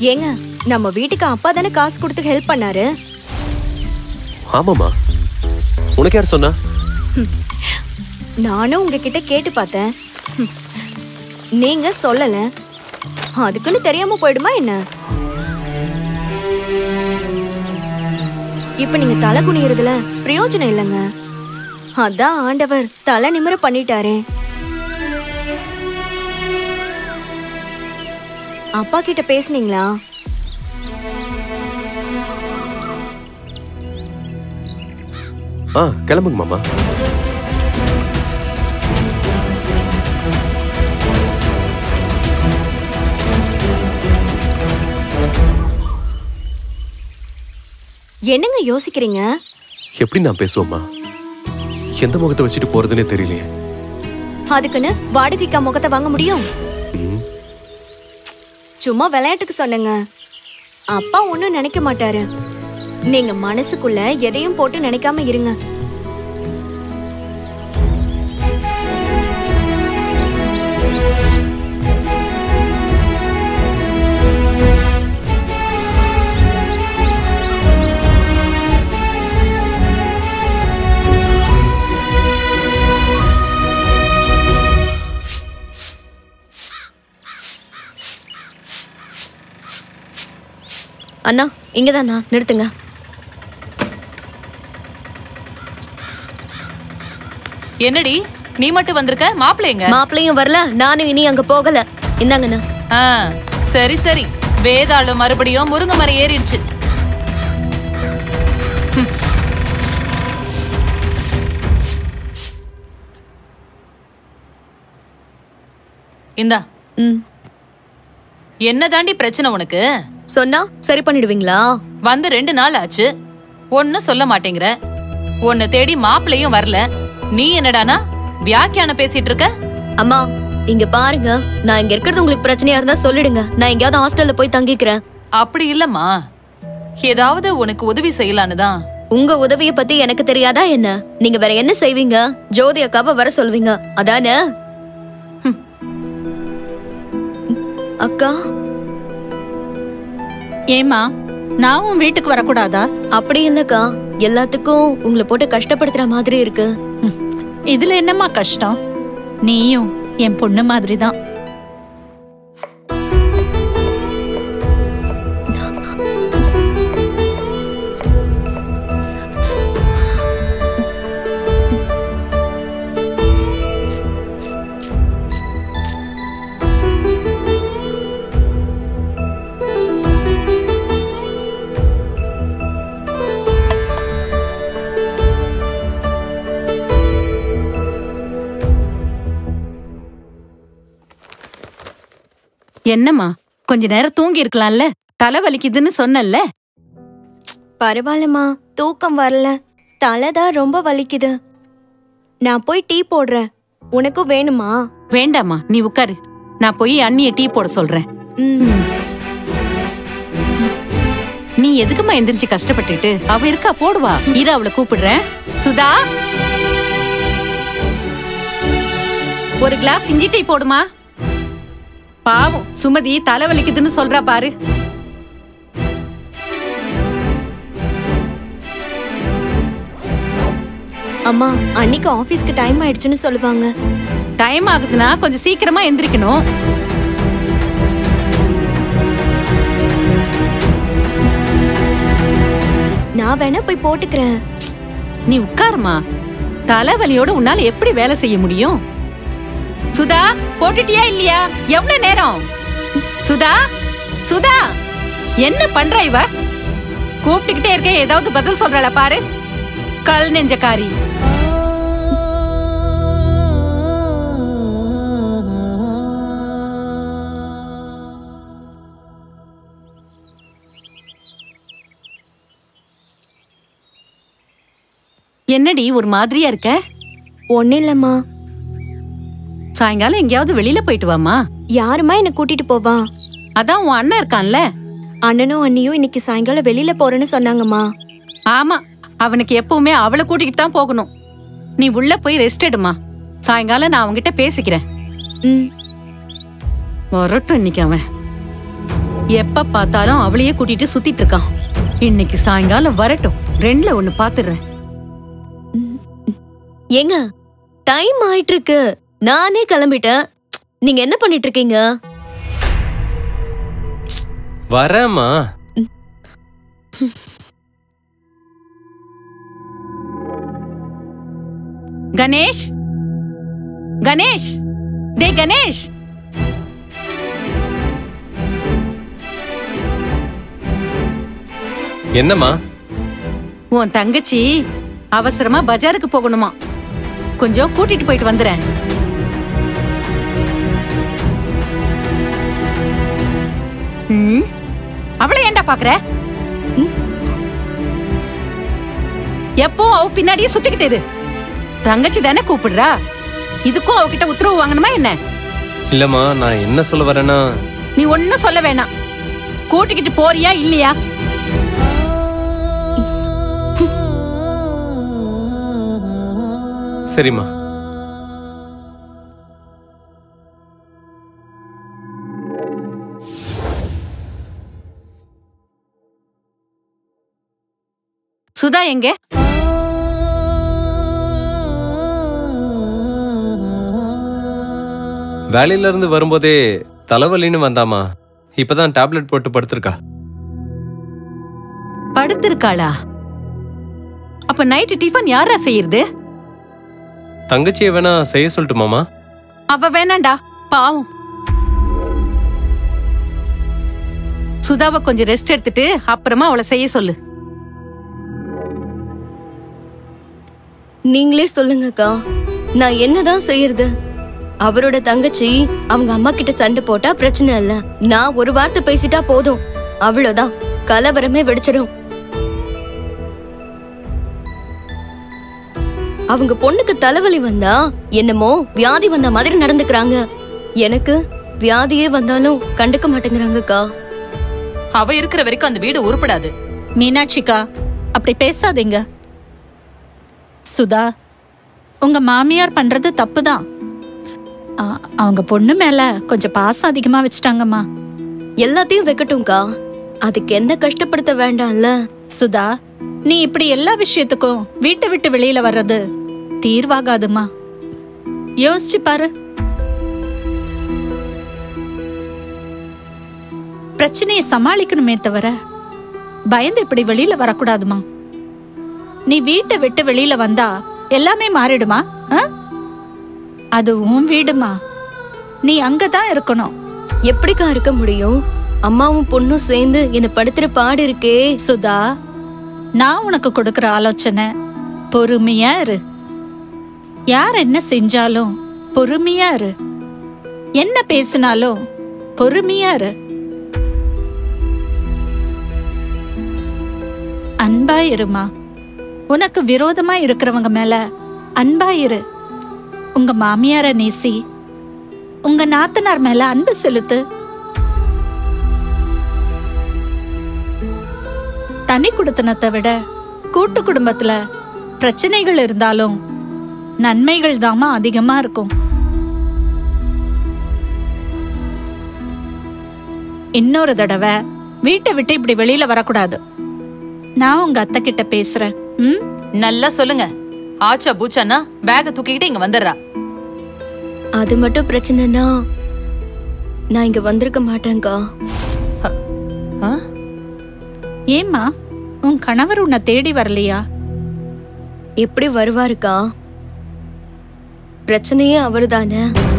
ஏங்க நம்ம வீட்டுக்கு அப்பா தானே காசு கொடுத்து ஹெல்ப் பண்ணாரு ஆமாமா உனக்கு யார் சொன்னா நானும் உங்ககிட்ட கேட்டு பார்த்தேன் ஹம். நீங்க சொல்லல அதுக்குன்னு தெரியாம போயிடுமா என்ன இப்ப நீங்க தலை குனியறதுல பிரயோஜனம் இல்லைங்க அதான் ஆண்டவர் தலை நிமிர பண்ணிட்டாரே அப்பா கிட்ட பேசுனீங்களா ஆ கிளம்புங்க மாமா என்னங்க யோசிக்கிறீங்க எப்படி நான் பேசுவோம்மா எந்த முகத்தை வச்சுட்டு போறதுன்னே தெரியலையே அதுக்குன்னு வாடகைக்கா முகத்தை வாங்க முடியும் ம், சும்மா விளையாட்டுக்கு சொன்னேங்க அப்பா ஒண்ணும் நினைக்க மாட்டாரு நீங்க மனசுக்குள்ள எதையும் போட்டு நினைக்காம இருங்க அண்ணா இங்கதாண்ணா நிறுத்துங்க என்னடி நீ மட்டும் வந்திருக்க மாப்பிள்ளைங்க மாப்பிள்ளையும் வரல நானும் இனி அங்க போகல இந்தாங்கண்ணா ஆ சரி சரி வேதாளம் மறுபடியும் முருங்கை மரம் ஏறிடுச்சு ஹம். இந்தா ம் என்ன தாண்டி பிரச்சனை உனக்கு சொன்னா சரி பண்ணிடுவீங்களா வந்து ரெண்டு நாள் ஆச்சு ஒன்னும் சொல்ல மாட்டேங்கிற உன்னை தேடி மாப்பிள்ளையும் வரல நீ என்னடானா வியாக்கியானம் பேசிட்டு இருக்க அம்மா இங்க பாருங்க நான் இங்க இருக்கிறது உங்களுக்கு பிரச்சனையா இருந்தா சொல்லிடுங்க நான் எங்கேயாவது ஹாஸ்டல்ல போய் தங்கிக்கிறேன் அப்படி இல்லம்மா ஏதாவது உனக்கு உதவி செய்யலான்னு தான் உங்க உதவிய பத்தி எனக்கு தெரியாதா என்ன நீங்க வேற என்ன செய்வீங்க ஜோதி அக்காவை வர சொல்வீங்க அதானே ஹம். அக்கா ஏமா நான் உன் வீட்டுக்கு வரக்கூடாதா அப்படி இல்லக்கா எல்லாத்துக்கும் உங்களை போட்டு கஷ்டப்படுத்துற மாதிரி இருக்கு ம், இதுல என்னம்மா கஷ்டம் நீயும் என் பொண்ணு மாதிரி தான் என்னம்மா கொஞ்ச நேரம் தூங்கி இருக்கலாம்ல தலை வலிக்குதுன்னு சொன்னல்ல பரவாயில்லம்மா தூக்கம் வரல தலைதான் ரொம்ப வலிக்குது நான் போய் டீ போடுறேன் உனக்கும் வேணுமா வேண்டாம்மா நீ உட்காரு நான் போய் அண்ணிய டீ போட சொல்றேன் ம் நீ எதுக்குமா எந்திரிச்சு கஷ்டப்பட்டுட்டு அவ இருக்கா போடுவா இரு அவளை கூப்பிடுறேன் சுதா ஒரு கிளாஸ் இஞ்சி டீ போடுமா பாவம் சுமதி தலை வலிக்குதுன்னு சொல்றா பாரு அம்மா அன்னைக்கு ஆபீஸ்க்கு டைம் ஆயிடுச்சுன்னு சொல்லுவாங்க டைம் ஆகுதுன்னா கொஞ்சம் சீக்கிரமா எந்திரிக்கணும் நான் வேணா போய் போட்டுக்கிறேன் நீ உட்காருமா தலைவலியோட உன்னால எப்படி வேலை செய்ய முடியும் சுதா போட்டுட்டியா இல்லையா எவ்வளவு நேரம் சுதா சுதா என்ன பண்றா இவ கூப்பிட்டுக்கிட்டே இருக்க ஏதாவது பதில் சொல்றாள பாரு கல் நெஞ்சக்காரி என்னடி ஒரு மாதிரியா இருக்க ஒன்னும் இல்லம்மா சாயங்காலம் எங்கேயாவது வெளியில போயிட்டு வாமா யாருமா என்ன கூட்டிட்டு போவா அதான் உன் அண்ணன் இருக்கான்ல அண்ணனும் அண்ணியும் இன்னைக்கு சாயங்காலம் வெளியில போறேன்னு சொன்னாங்கம்மா ஆமா அவனுக்கு எப்பவுமே அவளை கூட்டிக்கிட்டு தான் போகணும் நீ உள்ள போய் ரெஸ்ட் எடுமா சாயங்காலம் நான் அவன்கிட்ட பேசிக்கிறேன் ம் வரட்டும் இன்னைக்கு அவன் எப்ப பார்த்தாலும் அவளையே கூட்டிட்டு சுத்திட்டு இருக்கான் இன்னைக்கு சாயங்காலம் வரட்டும் ரெண்டுல ஒண்ணு பாத்துறேன் ஏங்க டைம் ஆயிட்டு இருக்கு நானே கிளம்பிட்டேன் நீங்க என்ன பண்ணிட்டு இருக்கீங்க வரேம்மா கணேஷ் கணேஷ் டே கணேஷ் என்னம்மா உன் தங்கச்சி அவசரமா பஜாருக்கு போகணுமா கொஞ்சம் கூட்டிட்டு போயிட்டு வந்துறேன் ம், அவளை ஏன்டா பாக்குற ம்? எப்போ அவ பின்னாடியே சுத்திக்கிட்டு இரு தங்கச்சி தானே கூப்பிடுறா இதுக்கும் அவகிட்ட உத்தரவு வாங்கணுமா என்ன இல்லம்மா நான் என்ன சொல்ல வரேன்னா நீ ஒன்னும் சொல்ல வேணாம் கூட்டிக்கிட்டு போறியா இல்லையா சரிம்மா சுதா எங்க வேலையில இருந்து வரும்போதே தலைவலின்னு வந்தாமா இப்பதான் டேப்லெட் போட்டு படுத்திருக்கா படுத்திருக்காளா அப்ப நைட்டு டிஃபன் யாரா செய்யறது தங்கச்சியை வேணா செய்ய சொல்லட்டுமாமா அவ வேணாண்டா பாவம் சுதாவை கொஞ்சம் ரெஸ்ட் எடுத்துட்டு அப்புறமா அவளை செய்ய சொல்லு நீங்களே சொல்லுங்கக்கா நான் என்னதான் செய்யறது அவரோட தங்கச்சி அவங்க அம்மா கிட்ட சண்டை போட்டா பிரச்சனை இல்ல நான் ஒரு வார்த்தை பேசிட்டா போதும் அவ்வளவுதான் கலவரமே வெடிச்சிடும் அவங்க பொண்ணுக்கு தலைவலி வந்தா என்னமோ வியாதி வந்த மாதிரி நடந்துக்கிறாங்க எனக்கு வியாதியே வந்தாலும் கண்டுக்க மாட்டேங்கிறாங்கக்கா அவ இருக்கிற வரைக்கும் அந்த வீடு உருப்படாது மீனாட்சிக்கா அப்படி பேசாதீங்க சுதா உங்க மாமியார் பண்றது தப்புதான் ஆ, அவங்க பொண்ணு மேல கொஞ்சம் பாசம் அதிகமா வச்சுட்டாங்கம்மா எல்லாத்தையும் வைக்கட்டும்க்கா அதுக்கு என்ன கஷ்டப்படுத்த வேண்டாம்ல சுதா நீ இப்படி எல்லா விஷயத்துக்கும் வீட்டை விட்டு வெளியில வர்றது தீர்வாகாதுமா யோசிச்சு பாரு பிரச்சனையை சமாளிக்கணுமே தவிர பயந்து இப்படி வெளியில வரக்கூடாதுமா நீ வீட்டை விட்டு வெளியில வந்தா எல்லாமே மாறிடுமா ஆ? அது உன் வீடுமா நீ அங்கதான் இருக்கணும் எப்படிக்கா இருக்க முடியும் அம்மாவும் பொண்ணும் சேர்ந்து என்ன படுத்துற பாடு இருக்கே சுதா நான் உனக்கு கொடுக்கிற ஆலோசனை பொறுமையா இரு யார் என்ன செஞ்சாலும் பொறுமையா இரு என்ன பேசினாலும் பொறுமையா இரு அன்பா இருமா உனக்கு விரோதமா இருக்கிறவங்க மேல அன்பா இரு உங்க மாமியார நேசி உங்க நாத்தனார் மேல அன்பு செலுத்து தனி குடுத்தனத்தை விட கூட்டு குடும்பத்துல பிரச்சனைகள் இருந்தாலும் நன்மைகள் தாமா அதிகமா இருக்கும் இன்னொரு தடவை வீட்டை விட்டு இப்படி வெளியில வரக்கூடாது நான் உங்க அத்தை கிட்ட பேசுறேன் ம் நல்லா சொல்லுங்க ஆச்சா பூச்சானா பேக தூக்கிக்கிட்டு இங்க வந்துடுறா அது மட்டும் பிரச்சனைனா நான் இங்க வந்திருக்க மாட்டேன்க்கா ஆ? ஏம்மா உன் கணவர் உன்னை தேடி வரலையா எப்படி வருவாருக்கா பிரச்சனையே அவர்தானே